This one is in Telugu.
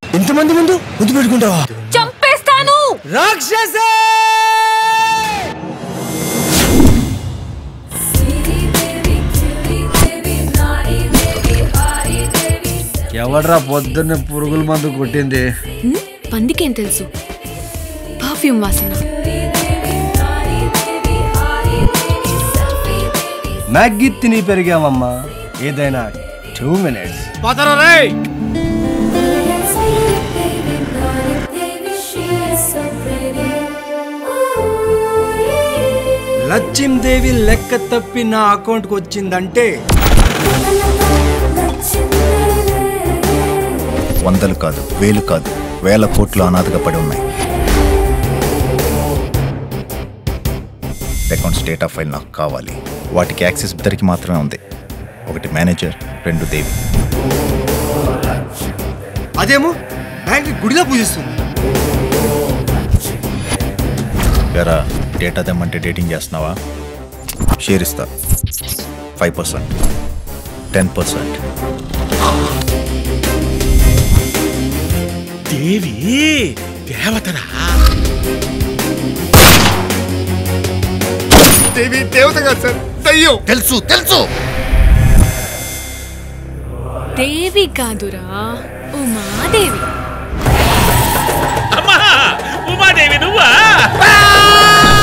ఇంతమంది ముందు ముద్దు పెట్టుకుంటావా చంపేస్తాను రాక్షస ఎవడ్రా పొద్దున్నే పురుగుల మందు కొట్టింది హ్మ్? పందికేం తెలుసు పర్ఫ్యూమ్ వాసన మ్యాగీ తిని పెరిగామమ్మా ఏదైనా టూ మినిట్స్ లక్ష్మీదేవి లెక్క తప్పి నా అకౌంట్కి వచ్చిందంటే వందలు కాదు వేలు కాదు వేల కోట్లు అనాథగా పడి ఉన్నాయి అకౌంట్స్ డేటా ఫైల్ నాకు కావాలి వాటికి యాక్సెస్ ఇద్దరికి మాత్రమే ఉంది ఒకటి మేనేజర్ రెండు దేవి అదేమో బ్యాంక్ గుడిలో పూజిస్తుంది ఎరా డేటా తెమ్మంటే డేటింగ్ చేస్తున్నావా షేర్ ఇస్తా ఫైవ్ పర్సెంట్ టెన్ పర్సెంట్ దేవి దేవతరా దేవి దేవత కాదు సార్ దయ్యం తెలుసు తెలుసు దేవి కాదురా ఉమాదేవి అమ్మా ఉమాదేవి నువ్వా